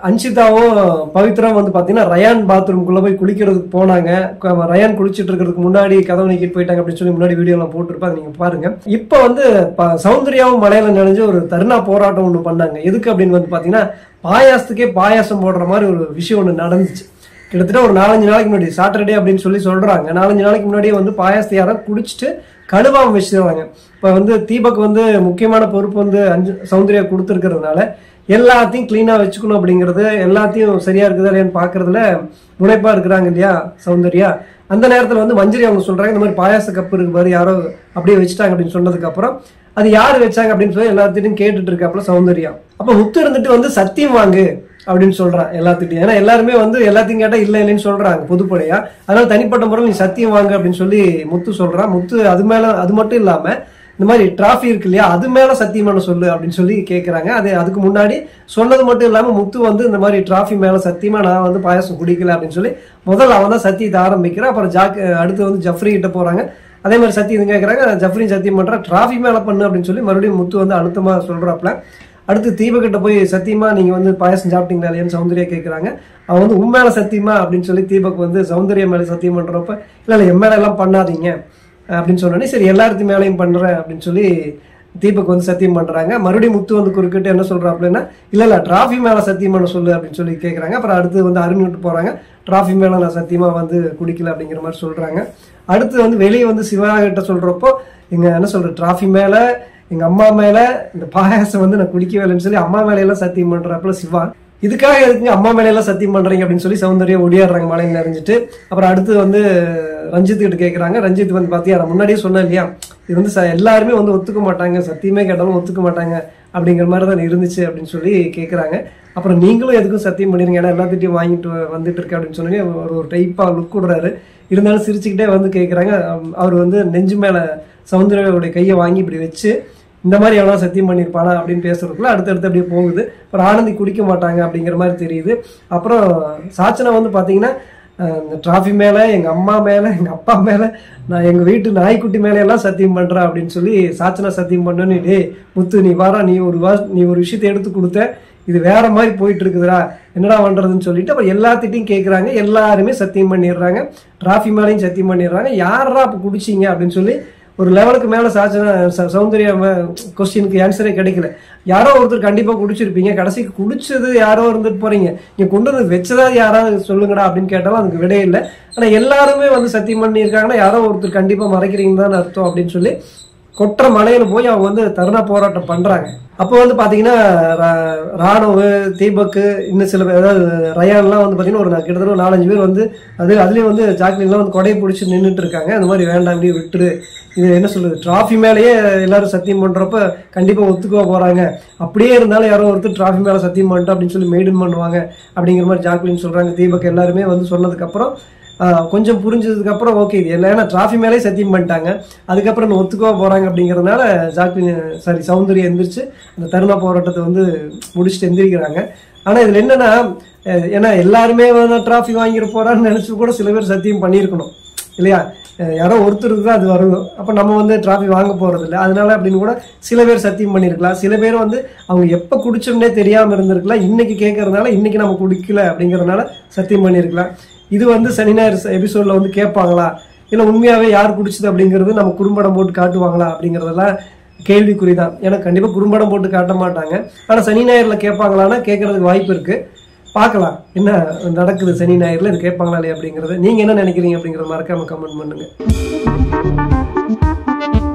அன்ஷிதாவும் பவித்ராவும் வந்து பாத்தீங்கன்னா ரயான் பாத்ரூம்குள்ள போய் குளிக்கிறதுக்கு போனாங்க க- ரயான் குளிச்சிட்டு இருக்கிறதுக்கு முன்னாடி கதவு நீக்கிட்டு போயிட்டாங்க அப்படின்னு சொல்லி முன்னாடி வீடியோ எல்லாம் போட்டுருப்பா அதை நீங்க பாருங்க இப்போ வந்து ப- சௌந்தர்யாவும் மலையில நினைஞ்சு ஒரு தருணா போராட்டம் ஒண்ணு பண்ணாங்க எதுக்கு அப்படின்னு வந்து பாத்தீங்கன்னா பாயாசத்துக்கே பாயாசம் போடுற மாதிரி ஒரு விஷயம் ஒண்ணு நடந்துச்சு கிட்டத்தட்ட ஒரு நாலஞ்சு நாளைக்கு முன்னாடி சாட்டர்டே அப்படின்னு சொல்லி சொல்றாங்க நாலஞ்சு நாளைக்கு முன்னாடியே வந்து பாயாசத்தை யாரோ குடிச்சிட்டு கழுவாம வச்சிருவாங்க இப்போ வந்து தீபக் வந்து முக்கியமான பொறுப்பு வந்து அஞ்சு சௌந்தர்யா கொடுத்துருக்கிறதுனால எல்லாத்தையும் கிளீனா வச்சுக்கணும் அப்படிங்கிறது எல்லாத்தையும் சரியா இருக்குதா இல்லையான்னு பாக்குறதுல முனைப்பா இருக்கிறாங்க இல்லையா சௌந்தர்யா அந்த நேரத்துல வந்து மஞ்சரி அவங்க சொல்றாங்க இந்த மாதிரி பாயாச கப்பு இருக்கு பாரு யாரோ அப்படியே வச்சுட்டாங்க அப்படின்னு சொன்னதுக்கு அப்புறம் அது யாரு வச்சாங்க அப்படின்னு சொல்லி எல்லாத்திட்டையும் கேட்டுட்டு இருக்காப்புல சௌந்தர்யா அப்ப முத்து இருந்துட்டு வந்து சத்தியம் வாங்கு அப்படின்னு சொல்றான் எல்லாத்துட்டையும் ஏன்னா எல்லாருமே வந்து எல்லாத்தையும் கேட்டா இல்ல இல்லைன்னு சொல்றாங்க பொதுப்படையா அதனால தனிப்பட்ட முறையில் நீ சத்தியம் வாங்க அப்படின்னு சொல்லி முத்து சொல்றான் முத்து அது மேல அது மட்டும் இல்லாம இந்த மாதிரி டிராஃபி இருக்கு இல்லையா அது மேல சத்தியம் பண்ண சொல்லு அப்படின்னு சொல்லி கேக்குறாங்க அது அதுக்கு முன்னாடி சொன்னது மட்டும் இல்லாம முத்து வந்து இந்த மாதிரி டிராஃபி மேல சத்தியமா நான் வந்து பாயாசம் குடிக்கல அப்படின்னு சொல்லி முதல்ல அவன் தான் சத்தியத்தை ஆரம்பிக்கிறான் அப்புறம் ஜாக் அடுத்து வந்து ஜஃப்ரி கிட்ட போறாங்க அதே மாதிரி சத்தியம் கேட்கறாங்க ஜஃப்ரியும் சத்தியம் பண்றான் டிராஃபி மேல பண்ணு அப்படின்னு சொல்லி மறுபடியும் முத்து வந்து அழுத்தமா சொல்றாப்ல அடுத்து தீபக்கிட்ட போய் சத்தியமா நீங்க வந்து பாயசம் சாப்பிட்டீங்களா இல்லையான்னு சௌந்தர்யா கேட்கறாங்க அவன் வந்து உண்மையில சத்தியமா அப்படின்னு சொல்லி தீபக் வந்து சௌந்தர்யா மேல சத்தியம் பண்றப்ப இல்ல இல்ல என் மேல எல்லாம் பண்ணாதீங்க அப்படின்னு சொன்னோடனே சரி எல்லாத்து மேலையும் பண்றேன் அப்படின்னு சொல்லி தீபக் வந்து சத்தியம் பண்றாங்க மறுபடியும் முத்து வந்து குறுக்கிட்டு என்ன சொல்றாப்லன்னா இல்ல இல்ல டிராஃபி மேல சத்தியம் பண்ண சொல்லு அப்படின்னு சொல்லி கேக்குறாங்க அப்புறம் அடுத்து வந்து அருண் விட்டு போறாங்க டிராஃபி மேல நான் சத்தியமா வந்து குடிக்கல அப்படிங்கிற மாதிரி சொல்றாங்க அடுத்து வந்து வெளியே வந்து சிவா கிட்ட சொல்றப்போ இங்க என்ன சொல்ற டிராஃபி மேல எங்க அம்மா மேல இந்த பாயாசம் வந்து நான் குடிக்கவே இல்லைன்னு சொல்லி அம்மா மேல எல்லாம் சத்தியம் பண்றாப்புல சிவா இதுக்காக எதுக்குங்க அம்மா மேல எல்லாம் சத்தியம் பண்றீங்க அப்படின்னு சொல்லி சௌந்தர்யா ஒடியாடுறாங்க மலையில நிறைஞ்சிட்டு அப்புறம் அடுத்து வந்து ரஞ்சித் கிட்ட கேக்குறாங்க ரஞ்சித் வந்து பாத்தியா நான் முன்னாடியே சொன்னேன் இல்லையா இது வந்து ச- எல்லாருமே வந்து ஒத்துக்க மாட்டாங்க சத்தியமே கேட்டாலும் ஒத்துக்க மாட்டாங்க அப்படிங்கிற மாதிரி தான் இருந்துச்சு அப்படின்னு சொல்லி கேக்குறாங்க அப்புறம் நீங்களும் எதுக்கும் சத்தியம் பண்ணிருங்க ஏன்னா எல்லாத்திட்டையும் வாங்கிட்டு வ- வந்துட்டு இருக்கு அப்படின்னு சொன்னீங்க ஒரு ஒரு டைப்பா லுக் விடுறாரு இருந்தாலும் சிரிச்சுக்கிட்டே வந்து கேக்குறாங்க அம், அவர் வந்து நெஞ்சு மேல சௌந்தர்யாவுடைய கையை வாங்கி இப்படி வச்சு இந்த மாதிரி எவ்வளோ சத்தியம் பண்ணியிருப்பானா அப்படின்னு பேசுறதுக்குள்ள அடுத்தடுத்து அப்படியே போகுது அப்புறம் ஆனந்தி குடிக்க மாட்டாங்க அப்படிங்கிற மாதிரி தெரியுது அப்புறம் சாச்சனா வந்து பார்த்தீங்கன்னா அஹ், இந்த டிராஃபி மேல எங்க அம்மா மேல எங்க அப்பா மேல நான் எங்க வீட்டு நாய்க்குட்டி மேல எல்லாம் சத்தியம் பண்றேன் அப்படின்னு சொல்லி சாச்சனா சத்தியம் பண்ணுன்னு டேய் முத்து நீ வாரா நீ ஒரு வா நீ ஒரு விஷயத்தை எடுத்து கொடுத்த இது வேற மாதிரி போயிட்டு இருக்குதுடா என்னடா பண்றதுன்னு சொல்லிட்டு அப்புறம் எல்லாத்திட்டையும் கேட்குறாங்க எல்லாருமே சத்தியம் பண்ணிடுறாங்க டிராஃபி மேலேயும் சத்தியம் பண்ணிடுறாங்க யாரா அப்போ குடிச்சீங்க அப்படின்னு சொல்லி ஒரு லெவலுக்கு மேல சாச்சனா ச- சௌந்தர்யா கொஸ்டினுக்கு ஆன்சரே கிடைக்கல யாரோ ஒருத்தர் கண்டிப்பா குடிச்சிருப்பீங்க கடைசிக்கு குடிச்சது யாரோ இருந்துட்டு போறீங்க நீங்க கொண்டு வந்து வச்சதா யாராவது சொல்லுங்கடா அப்படின்னு கேட்டாலும் அதுக்கு விடையே இல்லை ஆனா எல்லாருமே வந்து சத்தியம் பண்ணியிருக்காங்கன்னா யாரோ ஒருத்தர் கண்டிப்பா மறைக்கிறீங்கன்னு தான் அர்த்தம் அப்படின்னு சொல்லி கொற்ற மலையில போய் அவங்க வந்து தருணா போராட்டம் பண்றாங்க அப்போ வந்து பாத்தீங்கன்னா ரா- ராணுவ தீபக்கு இன்னும் சில பேர் அதாவது ரயான்லாம் வந்து பாத்தீங்கன்னா ஒரு நா- கிட்டத்தட்ட ஒரு நாலஞ்சு பேர் வந்து அது அதுலயும் வந்து ஜாக்லின்லாம் வந்து கொடையை பிடிச்சி நின்றுட்டு இருக்காங்க அந்த மாதிரி வேண்டாம் இப்படி விட்டுரு இது என்ன சொல்லுது டிராஃபி மேலேயே எல்லாரும் சத்தியம் பண்றப்ப கண்டிப்பா ஒத்துக்குவா போறாங்க அப்படியே இருந்தாலும் யாரோ ஒருத்தர் டிராஃபி மேல சத்தியம் பண்ணிட்டோம் அப்படின்னு சொல்லி மெயின்டைன் பண்ணுவாங்க அப்படிங்கிற மாதிரி ஜாக்லின் சொல்றாங்க தீபக் எல்லாருமே வந்து சொன்னதுக்கு அப்புறம் ஆஹ் கொஞ்சம் புரிஞ்சதுக்கு அப்புறம் ஓகே இது எல்லாம் ஏன்னா டிராஃபி மேலே சத்தியம் பண்ணிட்டாங்க அதுக்கப்புறம் இன்னும் ஒத்துக்கவா போறாங்க அப்படிங்கறதுனால ஜாக்லின் சாரி சௌந்தர்யா எந்திரிச்சு அந்த தருணா போராட்டத்தை வந்து முடிச்சுட்டு எந்திரிக்கிறாங்க ஆனா இதுல என்னன்னா அஹ் ஏன்னா எல்லாருமே டிராஃபி வாங்கிட போறான்னு நினைச்சு கூட சில பேர் சத்தியம் பண்ணியிருக்கணும் இல்லையா அஹ் யாரோ ஒருத்தருக்கு தான் அது வரும் அப்ப நம்ம வந்து டிராஃபி வாங்க போறது இல்லை அதனால அப்படின்னு கூட சில பேர் சத்தியம் பண்ணியிருக்கலாம் சில பேர் வந்து அவங்க எப்ப குடிச்சோம்னே தெரியாம இருந்திருக்கலாம் இன்னைக்கு கேட்கறதுனால இன்னைக்கு நம்ம குடிக்கல அப்படிங்கறதுனால சத்தியம் பண்ணியிருக்கலாம் இது வந்து சனி ஞாயிறு எபிசோட்ல வந்து கேட்பாங்களா இல்ல உண்மையாவே யார் குடிச்சது அப்படிங்கிறது நம்ம குறும்படம் போட்டு காட்டுவாங்களா அப்படிங்கறதெல்லாம் கேள்விக்குறி தான் ஏன்னா கண்டிப்பா குறும்படம் போட்டு காட்ட மாட்டாங்க ஆனா சனி ஞாயிறுல கேட்பாங்களான்னா கேட்கறதுக்கு வாய்ப்பு இருக்கு பார்க்கலாம் என்ன நடக்குது சனி ஞாயிறுல இது கேட்பாங்களா இல்லையா அப்படிங்கறது நீங்க என்ன நினைக்கிறீங்க அப்படிங்கறத மறக்காம கமெண்ட் பண்ணுங்க